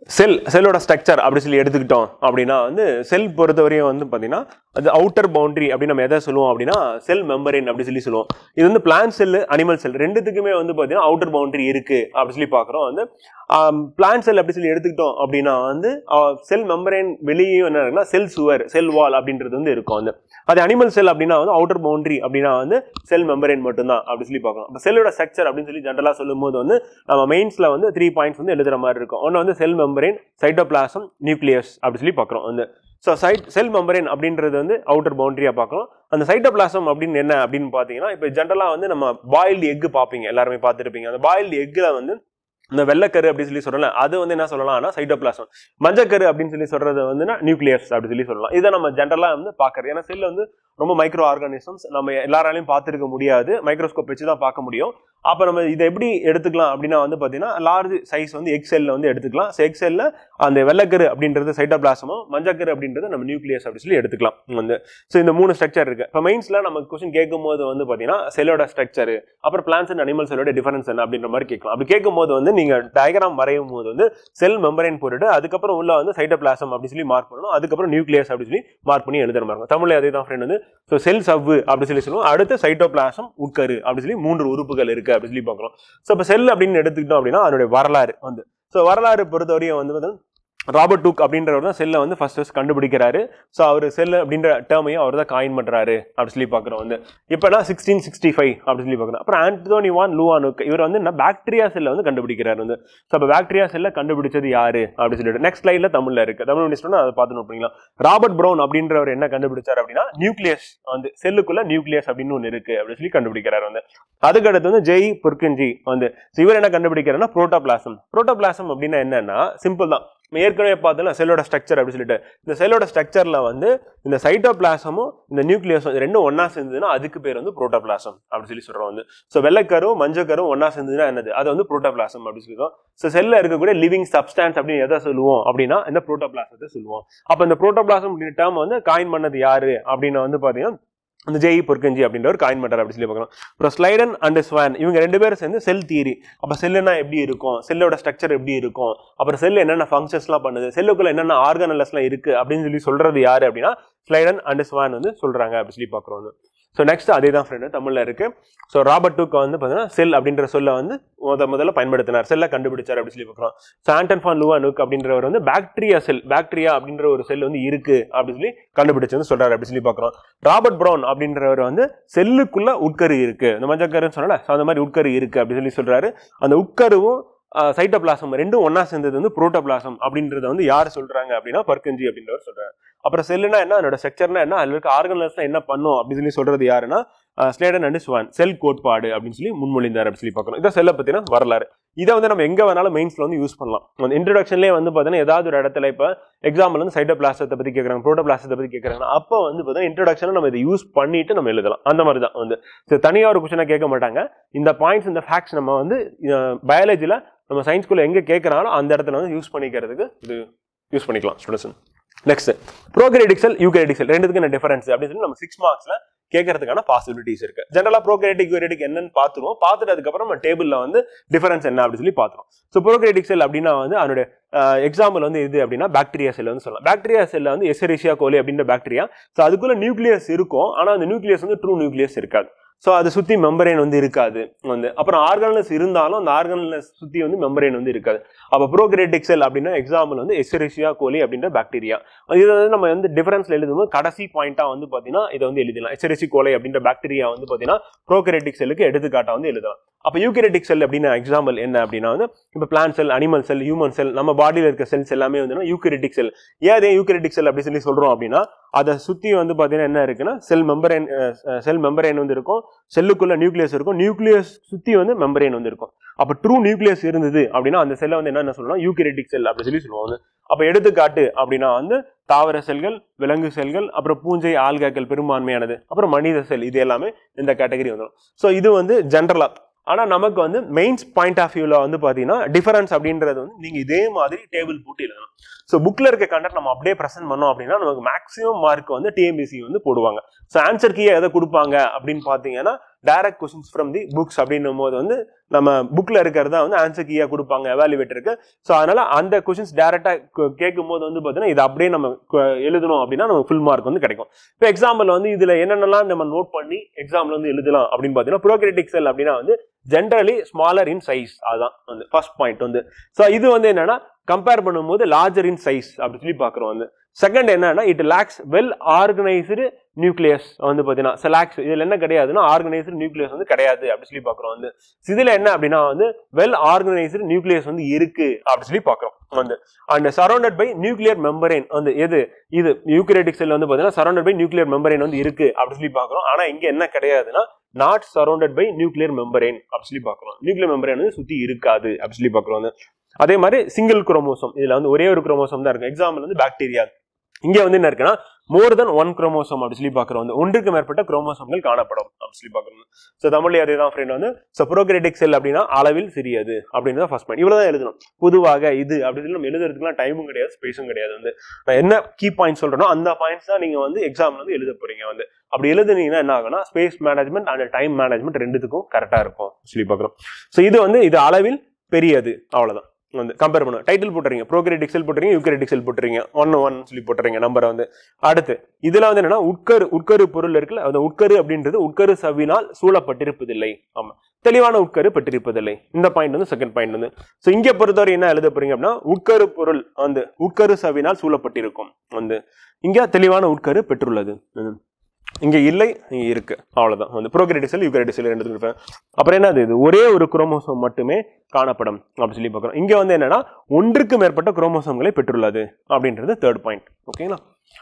செல் செல்லோட structure அப்படி சொல்லி எடுத்துக்கிட்டோம் அப்படின்னா வந்து செல் பொறுத்தவரையும் வந்து பார்த்தீங்கன்னா அது அவுட்டர் பவுண்டரி அப்படின்னு நம்ம எதை சொல்லுவோம் அப்படின்னா செல் மெம்பரேன் அப்படி சொல்லி சொல்லுவோம் இது வந்து பிளான்ட் செல் அனிமல் செல் ரெண்டுத்துக்குமே வந்து பார்த்தீங்கன்னா அவுட்டர் பவுண்டரி இருக்கு அப்படி சொல்லி பார்க்குறோம் வந்து பிளான்ட் செல் அப்படி சொல்லி எடுத்துக்கிட்டோம் அப்படின்னா வந்து செல் மெம்பரேன் வெளியும் என்ன இருக்குன்னா செல் சுவர் செல் வால் அப்படின்றது வந்து இருக்கும் வந்து அது அனிமல் செல் அப்படின்னா வந்து அவுட்டர் பவுண்டரி அப்படின்னா வந்து செல் மெம்பரேன் மட்டும்தான் அப்படி சொல்லி பார்க்கணும் அப்போ செல்லோட ஸ்ட்ரக்சர் அப்படின்னு சொல்லி ஜென்ரலாக சொல்லும்போது வந்து நம்ம மெயின்ஸ்ல வந்து த்ரீ பாயிண்ட்ஸ் வந்து எழுதுற மாதிரி இருக்கும் ஒன்று வந்து செல் மெம்பரேன் சைட்டோபிளாசம் நியூக்ளியஸ் அப்படி சொல்லி பார்க்குறோம் வந்து ஸோ சைட் செல் மெம்பரேன் அப்படின்றது வந்து அவுட்டர் பவுண்டரியாக பார்க்குறோம் அந்த சைட்டோபிளாசம் அப்படின்னு என்ன அப்படின்னு பார்த்தீங்கன்னா இப்போ ஜென்ரலாக வந்து நம்ம பாயில்டு எக் பார்ப்பீங்க எல்லாருமே பார்த்துருப்பீங்க அந்த பாயில்டு எக்கில் வந்து இந்த வெள்ளக்கரு அப்படின்னு சொல்லி சொல்றல அது வந்து என்ன சொல்லலாம்னா சைட்டோபிளாசம் மஞ்சக்கரு அப்படின்னு சொல்லி சொல்றது வந்து நியூக்ளியஸ் அப்படி சொல்லி சொல்லலாம் இதை நம்ம ஜென்ரலா வந்து பாக்குறது ஏன்னா செல் வந்து ரொம்ப மைக்ரோ ஆர்கானிசம்ஸ் நம்ம எல்லாராலையும் பார்த்துருக்க முடியாது மைக்ரோஸ்கோப் வச்சு தான் பார்க்க முடியும் அப்போ நம்ம இதை எப்படி எடுத்துக்கலாம் அப்படின்னா வந்து பார்த்தீங்கன்னா லார்ஜ் சைஸ் வந்து எக்ஸெல்ல வந்து எடுத்துக்கலாம் ஸோ எக்ஸெல்ல அந்த வெள்ளக்கரு அப்படின்றது சைட்டோபிளாசமோ மஞ்சக்கரு அப்படின்றது நம்ம நியூக்ளியஸ் அப்படி சொல்லி எடுத்துக்கலாம் வந்து ஸோ இந்த மூணு ஸ்ட்ரக்சர் இருக்கு இப்போ மெயின்ஸ்ல நம்ம கொஸ்டின் கேட்கும் போது வந்து பார்த்தீங்கன்னா செல்லோட ஸ்ட்ரக்சர் அப்புறம் பிளான்ஸ் அண்ட் அனிமல் செல்லோட டிஃபரன்ஸ் என்ன அப்படின்ற மாதிரி கேட்கலாம் அப்படி கேட்கும் போது வந்து நீங்க டயக்ராம் வரையும் போது வந்து செல் மெம்பரைன் போட்டுட்டு அதுக்கப்புறம் உள்ள வந்து சைட்டோபிளாசம் அப்படி சொல்லி மார்க் பண்ணணும் அதுக்கப்புறம் நியூக்ளியஸ் அப்படி சொல்லி மார்க் பண்ணி எழுதுற மாதிரி இருக்கும் தமிழ்ல அதே தான் ஃப்ரெண்ட் வந்து ஸோ செல் சவ்வு அப்படி சொல்லி சொல்லுவோம் அடுத்து சைட்டோபிளாசம் உட்கரு அப்படி சொல்லி மூன்று உறுப்புகள் இருக்கு அப்படி சொல்லி பார்க்குறோம் ஸோ இப்போ செல் அப்படின்னு எடுத்துக்கிட்டோம் அப்படின்னா அதனுடைய வரலாறு வந்து ஸோ வரலாறு பொறுத்தவரையும் வந்து பார்த்தீங்கன்னா ராபர்ட் டூக் அப்படின்றவர் தான் செல்லை வந்து ஃபர்ஸ்ட் ஃபர்ஸ்ட் கண்டுபிடிக்கிறாரு ஸோ அவர் செல் அப்படின்ற டேர்மையும் அவர் தான் காயின் பண்றாரு அப்படி சொல்லி பார்க்குறோம் வந்து இப்போனா சிக்ஸ்டீன் சிக்ஸ்டி ஃபைவ் அப்படி சொல்லி பார்க்குறோம் அப்புறம் ஆண்டோனி வான் லூவானுக் இவர் வந்து என்ன பாக்டீரியா செல்லை வந்து கண்டுபிடிக்கிறாரு வந்து ஸோ அப்போ பாக்டீரியா செல்லை கண்டுபிடிச்சது யாரு அப்படி சொல்லிட்டு நெக்ஸ்ட் ஸ்லைட்ல தமிழ்ல இருக்கு தமிழ் மினிஸ்டர் அதை பார்த்து நோட் பண்ணிக்கலாம் ராபர்ட் ப்ரௌன் அப்படின்றவர் என்ன கண்டுபிடிச்சார் அப்படின்னா நியூக்ளியஸ் வந்து செல்லுக்குள்ள நியூக்ளியஸ் அப்படின்னு ஒன்று இருக்கு அப்படின்னு சொல்லி கண்டுபிடிக்கிறார் வந்து அதுக்கு அடுத்து வந்து ஜெய் புர்கின்ஜி வந்து so இவர் என்ன கண்டுபிடிக்கிறாருன்னா புரோட்டோபிளாசம் புரோட்டோபிளாசம் அப்படின்னா என்னன்னா சிம்பிள் தான் நம்ம ஏற்கனவே பார்த்தோம்னா செல்லோட ஸ்ட்ரக்சர் அப்படி சொல்லிட்டு இந்த செல்லோட ஸ்ட்ரக்சர்ல வந்து இந்த சைட்டோபிளாசமும் இந்த நியூக்ளியஸும் இது ரெண்டும் ஒண்ணா சேர்ந்ததுன்னா அதுக்கு பேர் வந்து புரோட்டோபிளாசம் அப்படி சொல்லி சொல்றோம் வந்து ஸோ வெள்ளைக்கரும் மஞ்சக்கரும் ஒண்ணா சேர்ந்ததுன்னா என்னது அது வந்து புரோட்டோபிளாசம் அப்படி சொல்லிடுறோம் ஸோ செல்ல இருக்கக்கூடிய லிவிங் சப்ஸ்டான்ஸ் அப்படின்னு எதை சொல்லுவோம் அப்படின்னா இந்த புரோட்டோபிளாசத்தை சொல்லுவோம் அப்போ இந்த புரோட்டோபிளாசம் அப்படின்ற டேர்ம் வந்து காயின் பண்ணது யாரு அப்படின்னு வந்து பாத்தீங்கன்னா அந்த ஜெய் பொர்கஞ்சி அப்படின்ற ஒரு காயின் பண்றாரு அப்படி சொல்லி பார்க்கலாம் அப்புறம் ஸ்லைடன் அண்ட் ஸ்வான் இவங்க ரெண்டு பேரும் சேர்ந்து செல் தியரி அப்போ செல்லுனா எப்படி இருக்கும் செல்லோட ஸ்ட்ரக்சர் எப்படி இருக்கும் அப்புறம் செல் என்னென்ன ஃபங்க்ஷன்ஸ்லாம் பண்ணுது செல்லுக்குள்ள என்னென்ன ஆர்கனலஸ்லாம் இருக்கு அப்படின்னு சொல்லி சொல்றது யாரு அப்படின்னா ஸ்லைடன் அண்ட் ஸ்வான் வந்து சொல்றாங்க அப்படி சொல்லி பார்க்குறோம் வந்து ஸோ நெக்ஸ்ட் அதே தான் ஃப்ரெண்டு தமிழில் இருக்கு ஸோ ராபர்ட் டூக்கு வந்து பார்த்தீங்கன்னா செல் அப்படின்ற சொல்ல வந்து முத முதல்ல பயன்படுத்தினார் செல்லை கண்டுபிடிச்சார் அப்படி சொல்லி பார்க்குறோம் சாண்டன் ஃபான் லூவானுக் அப்படின்றவர் வந்து பாக்டீரியா செல் பாக்டீரியா அப்படின்ற ஒரு செல் வந்து இருக்கு அப்படின்னு சொல்லி கண்டுபிடிச்சு சொல்றாரு அப்படி சொல்லி பார்க்குறோம் ராபர்ட் ப்ரௌன் அப்படின்றவர் வந்து செல்லுக்குள்ள உட்கரு இருக்கு இந்த மஞ்சக்கருன்னு சொன்னல so அந்த மாதிரி உட்கரு இருக்கு அப்படி சொல்லி சொல்றாரு அந்த உட்கருவும் சைட்டோபிளாசம் ரெண்டும் ஒண்ணா சேர்ந்தது வந்து புரோட்டோபிளாசம் அப்படின்றத வந்து யார் சொல்றாங்க அப்படின்னா பர்கஞ்சி அப்படின்றவர் சொல்றாரு அப்புறம் செல்லுனா என்ன அதோட ஸ்ட்ரக்சர்னா என்ன அதுல இருக்க ஆர்கனல்ஸ்லாம் என்ன பண்ணும் அப்படின்னு சொல்லி சொல்றது யாருன்னா ஸ்லேடன் அண்ட் ஸ்வான் செல் கோட்பாடு அப்படின்னு சொல்லி முன்மொழிந்தார் அப்படின்னு சொல்லி பார்க்கணும் இதான் செல்லை பத்தின வரலாறு இதை வந்து நம்ம எங்க வேணாலும் மெயின்ஸ்ல வந்து யூஸ் பண்ணலாம் அந்த இன்ட்ரடக்ஷன்லேயே வந்து பார்த்தீங்கன்னா ஏதாவது ஒரு இடத்துல இப்போ எக்ஸாம்பிள் வந்து சைட்டோபிளாசத்தை பத்தி கேட்குறாங்க புரோட்டோபிளாசத்தை பத்தி கேட்குறாங்க அப்போ வந்து பார்த்தீங்கன்னா இன்ட்ரடக்ஷன் நம்ம இதை யூஸ் பண்ணிட்டு நம்ம எழுதலாம் அந்த மாதிரி தான் வந்து சரி, தனியா ஒரு கொஸ்டினை கேட்க மாட்டாங்க இந்த பாயிண்ட்ஸ் இந்த ஃபேக்ட்ஸ் நம்ம வந்து பயாலஜியில் நம்ம சயின்ஸ் ஸ்கூல்ல எங்க கேட்கறாலும் அந்த இடத்துல வந்து யூஸ் பண்ணிக்கிறதுக்கு இது யூஸ் பண்ணிக்கலாம் ஸ்டூடெண்ட்ஸ் நெக்ஸ்ட் ப்ரோகரேடிக் செல் யூகரேடிக் செல் ரெண்டுத்துக்கு என்ன டிஃபரன்ஸ் அப்படின்னு சொல்லி நம்ம சிக்ஸ் மார்க்ஸ்ல கேட்கறதுக்கான பாசிபிலிட்டிஸ் இருக்கு ஜென்ரலா ப்ரோகரேட்டிக் யூரேட்டிக் என்னன்னு பார்த்துருவோம் பார்த்துட்டு அதுக்கப்புறம் நம்ம டேபிள்ல வந்து டிஃபரன்ஸ் என்ன அப்படின்னு சொல்லி பார்த்துருவோம் ஸோ ப்ரோகரேட்டிக் செல் அப்படின்னா வந்து அதனுடைய எக்ஸாம்பிள் வந்து இது அப்படின்னா பாக்டீரியா செல் வந்து சொல்லலாம் பாக்டீரியா செல்ல வந்து எசரிஷியா கோலி அப்படின்ற பாக்டீரியா ஸோ அதுக்குள்ள நியூக்ளியஸ் இருக்கும் ஆனா அந்த நியூக்ளியஸ் வந்து ட்ரூ நியூக்ளியஸ் இருக்காது ஸோ அதை சுற்றி மெம்பரேன் வந்து இருக்காது வந்து அப்புறம் ஆர்கனல்ஸ் இருந்தாலும் அந்த ஆர்கனல்ஸ் சுற்றி வந்து மெம்பரேன் வந்து இருக்காது அப்போ ப்ரோகிரேட்டிக் செல் அப்படின்னா எக்ஸாம்பிள் வந்து எஸ்ரிஷியா கோலி அப்படின்ற பாக்டீரியா இதை வந்து நம்ம வந்து டிஃபரன்ஸ்ல எழுதும்போது கடைசி பாயிண்டா வந்து பார்த்தீங்கன்னா இதை வந்து எழுதலாம் எஸ்ரிசி கோலை அப்படின்ற பாக்டீரியா வந்து பார்த்தீங்கன்னா ப்ரோகிரேட்டிக் செல்லுக்கு எடுத்துக்காட்டா வந்து எழுதலாம் அப்போ யூகரேட்டிக் செல் அப்படின்னா எக்ஸாம்பிள் என்ன அப்படின்னா வந்து இப்போ plant cell animal cell human cell நம்ம பாடியில் இருக்க செல்ஸ் எல்லாமே வந்து யூகரேட்டிக் செல் ஏன் அதே யூகரேட்டிக் செல் அப்படி சொல்லி சொல்றோம் அப்படின்னா அதை சுற்றி வந்து பார்த்தீங்கன்னா என்ன இருக்குன்னா செல் மெம்பரேன் செல் மெம்பரேன் வந்து இருக்கும் செல்லுக்குள்ள நியூக்ளியஸ் இருக்கும் நியூக்ளியஸ் சுற்றி வந்து மெம்பரேன் வந்து இருக்கும் அப்போ ட்ரூ நியூக்ளியஸ் இருந்தது அப்படின்னா அந்த செல்லை வந்து என்ன சொல்லலாம் யூகரேட்டிக் செல் அப்படி சொல்லி சொல்லுவோம் வந்து அப்போ எடுத்துக்காட்டு அப்படின்னா வந்து தாவர செல்கள் விலங்கு செல்கள் அப்புறம் பூஞ்சை ஆல்காக்கள் பெரும்பான்மையானது அப்புறம் மனித செல் இது எல்லாமே இந்த கேட்டகரி வந்துடும் ஸோ இது வந்து ஜென்ரலா ஆனா நமக்கு வந்து மெயின்ஸ் பாயிண்ட் ஆஃப் வியூல வந்து பாத்தீங்கன்னா டிஃபரன்ஸ் அப்படின்றது வந்து நீங்க இதே மாதிரி டேபிள் போட்டு எழுதணும் ஸோ புக்ல இருக்க கண்டென்ட் நம்ம அப்படியே ப்ரெசென்ட் பண்ணோம் அப்படின்னா நமக்கு மேக்ஸிமம் மார்க் வந்து டிஎம்பிசி வந்து போடுவாங்க ஸோ ஆன்சர் கீயை எதை கொடுப்பாங்க அப்படின்னு பாத்தீங்கன்னா direct questions from the books அப்படின்னும் போது வந்து நம்ம புக்ல இருக்கிறதா வந்து ஆன்சர் கீயா கொடுப்பாங்க எவாலுவேட்டருக்கு ஸோ அதனால அந்த கொஸ்டின்ஸ் டேரக்டா கேட்கும் போது வந்து பார்த்தீங்கன்னா இது அப்படியே நம்ம கு- எழுதணும் அப்படின்னா நம்ம ஃபுல் மார்க் வந்து கிடைக்கும் இப்போ எக்ஸாம்பிள் வந்து இதுல என்னென்னலாம் நம்ம நோட் பண்ணி எக்ஸாம்ல வந்து எழுதலாம் அப்படின்னு பார்த்தீங்கன்னா ப்ரோக்ரெட்டிக் செல் அப்படின்னா வந்து ஜென்ரலி ஸ்மாலர் இன் சைஸ் அதுதான் வந்து ஃபர்ஸ்ட் பாயிண்ட் வந்து ஸோ இது வந்து என்னன்னா கம்பேர் பண்ணும்போது லார்ஜர் இன் சைஸ் அப்படி சொல்லி பார்க்குறோம் வந்து செகண்ட் என்னன்னா it lacks well organised nucleus வந்து பார்த்தீங்கன்னா செலாக்ஸ் இதில் என்ன கிடையாதுன்னா ஆர்கனைஸ்டு நியூக்ளியஸ் வந்து கிடையாது அப்படி சொல்லி பார்க்குறோம் வந்து இதில் என்ன அப்படின்னா வந்து வெல் ஆர்கனைஸ்டு நியூக்ளியஸ் வந்து இருக்கு அப்படி சொல்லி பார்க்குறோம் வந்து and surrounded by nuclear membrane வந்து எது இது யூக்ரேட்டிக் செல் வந்து பார்த்தீங்கன்னா சரௌண்டட் பை நியூக்ளியர் மெம்பரேன் வந்து இருக்கு அப்படி சொல்லி பார்க்குறோம் ஆனால் இங்கே என்ன கிடையாதுன்னா not surrounded by nuclear membrane அப்படி சொல்லி பார்க்குறோம் நியூக்ளியர் மெம்பரேன் வந்து சுற்றி இருக்காது அப்படி சொல்லி பார்க்குறோம் வந்து அதே மாதிரி சிங்கிள் குரோமோசோம் இதுல வந்து ஒரே ஒரு குரோமோசோம் தான் இருக்கு எக்ஸாம்பிள் வந்து பாக்டீரியா இங்க வந்து என்ன இருக்குன்னா மோர் தென் ஒன் குரோமோசோம் அப்படி சொல்லி பார்க்குறோம் வந்து ஒன்றுக்கு மேற்பட்ட குரோமோசோம்கள் காணப்படும் அப்படி சொல்லி பார்க்குறோம் ஸோ தமிழ்ல அதே தான் ஃப்ரெண்ட் வந்து ஸோ ப்ரோக்ரேட்டிக் செல் அப்படின்னா அளவில் சிறியது அப்படின்னு தான் ஃபர்ஸ்ட் பாயிண்ட் இவ்வளோ தான் எழுதணும் பொதுவாக இது அப்படி சொல்லி நம்ம எழுதுறதுக்குலாம் டைமும் கிடையாது ஸ்பேஸும் கிடையாது வந்து நான் என்ன கீ பாயிண்ட் சொல்றேனோ அந்த பாயிண்ட்ஸ் தான் நீங்க வந்து எக்ஸாம்ல வந்து எழுத போறீங்க வந்து அப்படி எழுதுனீங்கன்னா என்ன ஆகும்னா space management and time management ரெண்டுத்துக்கும் கரெக்டா இருக்கும் சொல்லி பார்க்குறோம் ஸோ இது வந்து இது அளவில் பெரியது அவ்வளவுதான் வந்து கம்பேர் பண்ணுவோம் டைட்டில் போட்டுறீங்க ப்ரோக்ரேட்டிக் செல் போட்டுறீங்க யூக்ரேட்டிக் செல் போட்டுறீங்க ஒன் ஒன் சொல்லி போட்டுறீங்க நம்பரை வந்து அடுத்து இதுல வந்து என்னன்னா உட்கரு உட்கரு பொருள் இருக்குல்ல அந்த உட்கரு அப்படின்றது உட்கரு சவினால் சூழப்பட்டிருப்பதில்லை ஆமா தெளிவான உட்கரு பெற்றிருப்பதில்லை இந்த பாயிண்ட் வந்து செகண்ட் பாயிண்ட் வந்து ஸோ இங்க பொறுத்தவரை என்ன எழுத போறீங்க அப்படின்னா உட்கரு பொருள் வந்து உட்கரு சவினால் சூழப்பட்டிருக்கும் வந்து இங்க தெளிவான உட்கரு பெற்றுள்ளது ம். இங்க இல்லை இங்க இருக்கு அவ்வளவுதான் வந்து ப்ரோக்ரேட்டிக் செல் யூக்ரேட்டிக் செல் ரெண்டு இருப்பேன் அப்புறம் என்னது இது ஒரே ஒரு குரோமோசோம் மட்டுமே காணப்படும் அப்படி சொல்லி பார்க்குறோம் இங்க வந்து என்னன்னா ஒன்றுக்கு மேற்பட்ட குரோமோசோம்களை பெற்றுள்ளது அப்படின்றது தேர்ட் பாயிண்ட் ஓகேங்களா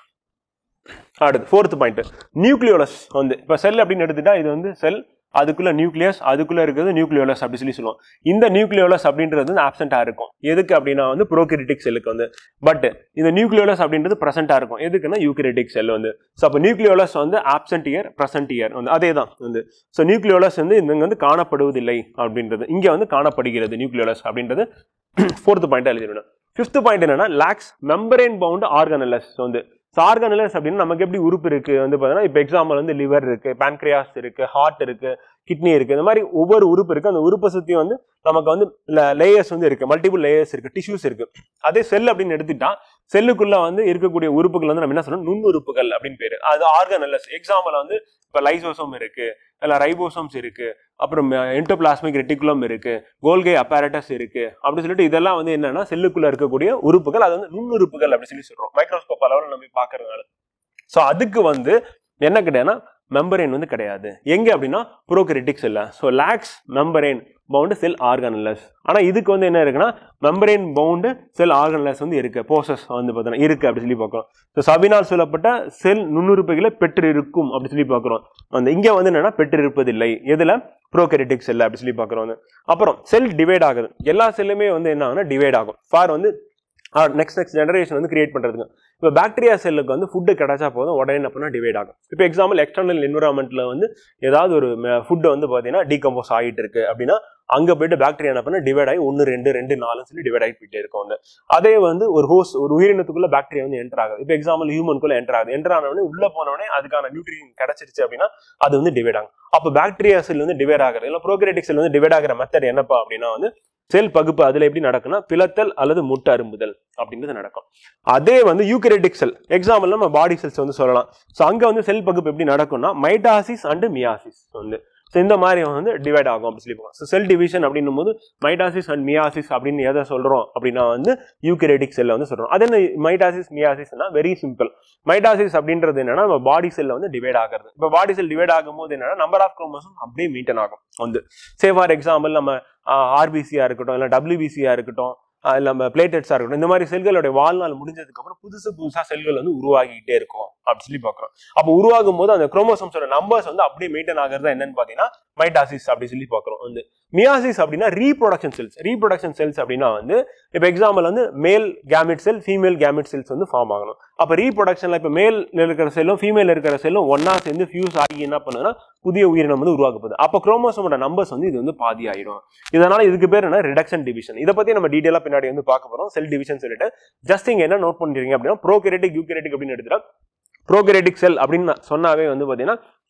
அடுத்து ஃபோர்த் பாயிண்ட் நியூக்ளியோலஸ் வந்து இப்போ செல் அப்படின்னு எடுத்துட்டா இது வந்து செல் அதுக்குள்ள நியூக்ளியஸ் அதுக்குள்ள இருக்கிறது நியூக்ளியோலஸ் அப்படி சொல்லி சொல்லுவோம் இந்த நியூக்ளியோலஸ் அப்படின்றது வந்து ஆப்சென்டா இருக்கும் எதுக்கு அப்படின்னா வந்து ப்ரோகிரிட்டிக் செல்லுக்கு வந்து பட் இந்த நியூக்ளியோலஸ் அப்படின்றது ப்ரெசென்டா இருக்கும் எதுக்குன்னா யூக்ரிட்டிக் செல் வந்து ஸோ அப்போ நியூக்ளியோலஸ் வந்து ஆப்சென்ட் இயர் ப்ரெசென்ட் இயர் வந்து அதே தான் வந்து ஸோ நியூக்ளியோலஸ் வந்து இங்க வந்து காணப்படுவதில்லை அப்படின்றது இங்க வந்து காணப்படுகிறது நியூக்ளியோலஸ் அப்படின்றது ஃபோர்த் பாயிண்ட் எழுதிடணும் ஃபிஃப்த் பாயிண்ட் என்னன்னா லாக்ஸ் மெம்பரேன் பவுண்ட் ஆர்கனலஸ் வந்து ஆர்கனலஸ் அப்படின்னு நமக்கு எப்படி உறுப்பு இருக்கு வந்து பார்த்தீங்கன்னா இப்போ எக்ஸாம்பிள் வந்து லிவர் இருக்கு pancreas இருக்கு ஹார்ட் இருக்கு கிட்னி இருக்கு இந்த மாதிரி ஒவ்வொரு உறுப்பு இருக்கு அந்த உறுப்பை சுத்தி வந்து நமக்கு வந்து லேயர்ஸ் வந்து இருக்கு மல்டிபிள் லேயர்ஸ் இருக்கு டிஷ்யூஸ் இருக்கு அதே செல் அப்படின்னு எடுத்துட்டா செல்லுக்குள்ள வந்து இருக்கக்கூடிய உறுப்புகள் வந்து நம்ம என்ன சொல்லணும் நுண்ணுறுப்புகள் அப்படின்னு பேரு அது ஆர்கனலஸ் எக்ஸாம்பிள் வந்து இப்போ லைசோசோம் இருக்கு இல்ல ரைபோசோம்ஸ் இருக்கு அப்புறம் என்டோபிளாஸ்மிக் ரெட்டிகுலம் இருக்கு கோல்கே அப்பாரட்டஸ் இருக்கு அப்படின்னு சொல்லிட்டு இதெல்லாம் வந்து என்னன்னா செல்லுக்குள்ள இருக்கக்கூடிய உறுப்புகள் அது வந்து நுண்ணுறுப்புகள் அப்படின்னு சொல்லி சொல்றோம் மைக்ரோஸ்கோப் அளவில் நம்ம பாக்குறதுனால ஸோ அதுக்கு வந்து என்ன கிடையாதுன்னா மெம்பரேன் வந்து கிடையாது எங்க அப்படின்னா ப்ரோக்ரிட்டிக் செல்ல so lacks membrane bound cell organelles ஆனா இதுக்கு வந்து என்ன இருக்குன்னா மெம்பரேன் பவுண்டு செல் ஆர்கனலஸ் வந்து இருக்கு போசஸ் வந்து பார்த்தீங்கன்னா இருக்கு அப்படி சொல்லி பார்க்குறோம் ஸோ சபினால் சொல்லப்பட்ட செல் நுண்ணுறுப்புகளை பெற்று இருக்கும் அப்படி சொல்லி பார்க்குறோம் அந்த இங்க வந்து என்னன்னா பெற்று இருப்பதில்லை எதுல ப்ரோகரிட்டிக் செல் அப்படி சொல்லி பார்க்குறோம் வந்து அப்புறம் செல் டிவைட் ஆகுது எல்லா செல்லுமே வந்து என்ன ஆகும்னா டிவைட் ஆகும் ஃபார் வந்து நெக்ஸ்ட் நெக்ஸ்ட் ஜெனரேஷன் வந்து கிரியேட் பண்ணுறதுக்கு இப்போ பாக்டீரியா செல்லுக்கு வந்து ஃபுட்டு கிடைச்சா போதும் உடனே என்ன பண்ணால் டிவைட் ஆகும் இப்போ எக்ஸாம்பிள் எக்ஸ்டர்னல் என்விரான்மெண்ட்டில் வந்து ஏதாவது ஒரு ஃபுட்டு வந்து பார்த்தீங்கன்னா டீகம்போஸ் ஆகிட்டு இருக்கு அப்படின்னா அங்கே போயிட்டு பாக்டீரியா என்ன பண்ண டிவைட் ஆகி ஒன்று ரெண்டு ரெண்டு நாலுன்னு சொல்லி டிவைட் ஆகி போயிட்டே இருக்கும் வந்து அதே வந்து ஒரு ஹோஸ் ஒரு உயிரினத்துக்குள்ள பாக்டீரியா வந்து என்டர் ஆகுது இப்போ எக்ஸாம்பிள் ஹியூமனுக்குள்ள என்டர் ஆகுது என்டர் ஆனவொடனே உள்ள போனவொடனே அதுக்கான நியூட்ரியன் கிடைச்சிருச்சு அப்படின்னா அது வந்து டிவைட் ஆகும் அப்போ பாக்டீரியா செல் வந்து டிவைட் ஆகுறது இல்லை ப்ரோக்ரேட்டிக் செல் வந்து டிவைட் ஆகிற மெத்தட் என்னப்பா அப்படின்னா வந்து செல் பகுப்பு அதுல எப்படி நடக்கும்னா பிளத்தல் அல்லது முட்டை அரும்புதல் அப்படின்றது நடக்கும் அதே வந்து யூக்கரேட்டிக் செல் எக்ஸாம்பிள் நம்ம பாடி செல்ஸ் வந்து சொல்லலாம் ஸோ அங்க வந்து செல் பகுப்பு எப்படி நடக்கும்னா மைட்டாசிஸ் அண்ட் மியாசிஸ் வந்து ஸோ இந்த மாதிரி வந்து டிவைட் ஆகும் அப்படின்னு சொல்லி ஸோ செல் டிவிஷன் அப்படின்னும் போது மைட்டாசிஸ் அண்ட் மியாசிஸ் அப்படின்னு எதை சொல்றோம் அப்படின்னா வந்து யூக்கரேட்டிக் செல்ல வந்து சொல்றோம் அது என்ன மைட்டாசிஸ் மியாசிஸ்னா வெரி சிம்பிள் மைட்டாசிஸ் அப்படின்றது என்னன்னா நம்ம பாடி செல்ல வந்து டிவைட் ஆகிறது இப்போ பாடி செல் டிவைட் ஆகும் போது என்னன்னா நம்பர் ஆஃப் குரோமோசோம் அப்படியே மெயின்டைன் ஆகும் வந்து சே ஃபார் எக்ஸாம்பிள் நம்ம ஆர்பிசியா இருக்கட்டும் இல்லை டபிள்யூபிசியா இருக்கட்டும் ஆஹ் இல்ல நம்ம பிளேட்டட்ஸா இருக்கட்டும் இந்த மாதிரி செல்களுடைய வாழ்நாள் முடிஞ்சதுக்கு அப்புறம் புதுசு புதுசா செல்கள் வந்து உருவாகிட்டே இருக்கும் அப்படி சொல்லி பாக்குறோம் அப்போ உருவாகும் போது அந்த குரோமோசோம்ஸோட நம்பர்ஸ் வந்து அப்படியே மெயின்டைன் ஆகிறது என்னன்னு பாத்தீங்கன்னா மைட்டாசிஸ் அப்படி சொல்லி பாக்குறோம் வந்து மியாசிஸ் அப்படின்னா ரீப்ரொடக்ஷன் செல்ஸ் ரீப்ரொடக்ஷன் செல்ஸ் அப்படின்னா வந்து இப்போ எக்ஸாம்பிள் வந்து male gamete cell female gamete cells வந்து ஃபார்ம் ஆகணும் அப்போ ரீப்ரொடக்ஷன்ல இப்போ மேல் இருக்கிற செல்லும் ஃபீமேல் இருக்கிற செல்லும் ஒன்னா சேர்ந்து ஃபியூஸ் ஆகி என்ன பண்ணுதுன்னா புதிய உயிரினம் வந்து உருவாக்கப்படுது அப்போ குரோமோசோமோட நம்பர்ஸ் வந்து இது வந்து பாதி ஆயிடும் இதனால இதுக்கு பேர் என்ன ரிடக்ஷன் டிவிஷன் இதை பத்தி நம்ம டீடைலா பின்னாடி வந்து பார்க்க போறோம் செல் டிவிஷன் சொல்லிட்டு ஜஸ்ட் இங்க என்ன நோட் பண்ணிருக்கீங்க அப்படின்னா ப்ரோகெரேட்டிக் யூகெரேட்டிக் அப்படின்னு எடுத்துட்டா ப்ரோகெரேட்டிக் செல் அப்படின்னு நான் சொன்னாவே வந்து பாத்தீங்கன்னா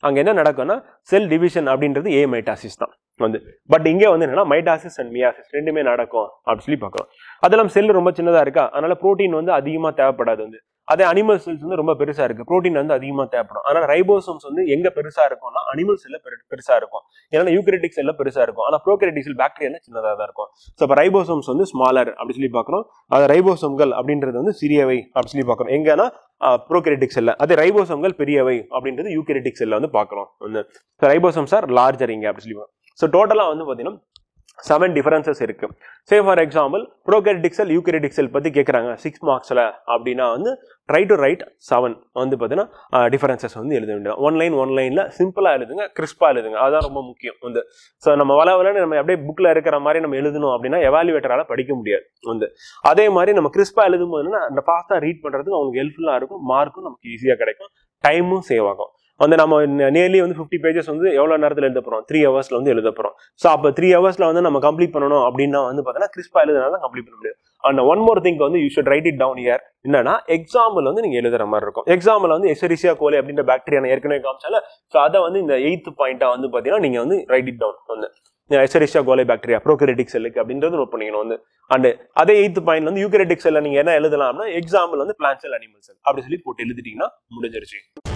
அங்க என்ன நடக்கும்னா செல் டிவிஷன் அப்படின்றது ஏ மைட்டாசிஸ் தான் வந்து பட் இங்கே வந்து என்னன்னா மைட்டாசிஸ் அண்ட் மியாசிஸ் ரெண்டுமே நடக்கும் அப்படின்னு சொல்லி பார்க்குறோம் அதெல்லாம் செல் ரொம்ப சின்னதா இருக்கா அதனால புரோட்டீன் வந்து அதிகமா தேவைப்படாது வந்து அதே அனிமல் செல்ஸ் வந்து ரொம்ப பெருசா இருக்கு புரோட்டீன் வந்து அதிகமா தேவைப்படும் அதனால ரைபோசோம்ஸ் வந்து எங்க பெருசா இருக்கும்னா அனிமல் செல்ல பெருசா இருக்கும் ஏன்னா யூக்ரெட்டிக் செல்ல பெருசா இருக்கும் ஆனா ப்ரோக்ரெட்டிக் செல் பாக்டீரியா சின்னதா தான் இருக்கும் ஸோ இப்போ ரைபோசோம்ஸ் வந்து ஸ்மாலர் அப்படி சொல்லி பார்க்குறோம் அது ரைபோசோம்கள் அப்படின்றது வந்து சிறியவை அப்படி சொல்லி பார்க்குறோம் எங்கன்னா ப்ரோகெரிட்டிக் செல்ல அதே ரைபோசோம்கள் பெரியவை அப்படின்றது யூகெரிட்டிக் செல்ல வந்து பார்க்குறோம் வந்து ரைபோசோம்ஸ் ஆர் லார்ஜர் இங்க அப்படி சொல்லி ஸோ டோட்டலாக வந்து பார்த்தீங்கன்னா செவன் டிஃபரன்சஸ் இருக்கு சே ஃபார் எக்ஸாம்பிள் ப்ரோகெரிட்டிக் செல் யூகெரிட்டிக் செல் பற்றி கேட்குறாங்க சிக்ஸ் மார்க்ஸில் அப்படின்னா வந்து ட்ரை டு ரைட் செவன் வந்து பார்த்தீங்கன்னா டிஃபரன்சஸ் வந்து எழுத வேண்டியது ஒன் லைன் ஒன் லைனில் சிம்பிளாக எழுதுங்க கிறிஸ்பாக எழுதுங்க அதுதான் ரொம்ப முக்கியம் வந்து ஸோ நம்ம வள வளன்னு நம்ம அப்படியே புக்கில் இருக்கிற மாதிரி நம்ம எழுதணும் அப்படின்னா எவாலுவேட்டரால் படிக்க முடியாது வந்து அதே மாதிரி நம்ம கிறிஸ்பாக எழுதும் போதுன்னா அந்த ஃபாஸ்ட்டாக ரீட் பண்ணுறதுக்கு அவங்களுக்கு ஹெல்ப்ஃபுல்லாக இருக்கும் மார்க்கும் நமக்கு ஈஸியாக கிடைக்கும் டைமும் சேவ் ஆகும் வந்து நம்ம நியர்லி வந்து ஃபிஃப்டி பேஜஸ் வந்து எவ்வளோ நேரத்தில் எழுத போகிறோம் த்ரீ ஹவர்ஸில் வந்து எழுத போகிறோம் ஸோ அப்போ த்ரீ ஹவர்ஸில் வந்து நம்ம கம்ப்ளீட் பண்ணணும் அப்படின்னா வந்து பார்த்தீங்கன்னா கிறிஸ்பா எழுதுனா தான் கம்ப்ளீட் பண்ண முடியும் அண்ட் ஒன் மோர் திங்க் வந்து you should write it down here என்னன்னா எக்ஸாம்பிள் வந்து நீங்கள் எழுதுற மாதிரி இருக்கும் எக்ஸாம்பிள் வந்து எசரிசியா கோலை அப்படின்ற பாக்டீரியா நான் ஏற்கனவே காமிச்சால ஸோ அதை வந்து இந்த எயித்து பாயிண்ட்டாக வந்து பார்த்தீங்கன்னா நீங்கள் வந்து ரைட் இட் டவுன் வந்து எசரிஷியா கோலை பாக்டீரியா ப்ரோகெரிட்டிக் செல்லுக்கு அப்படின்றது நோட் பண்ணிக்கணும் வந்து அண்ட் அதே எயித்து பாயிண்ட் வந்து யூகெரிட்டிக் செல்ல நீங்கள் என்ன எழுதலாம்னா எக்ஸாம்பிள் வந்து பிளான் செல் அனிமல் செல் அப்படி சொல்லி போட்டு எழுதிட்டீங்கன்னா முடிஞ்சிருச்சு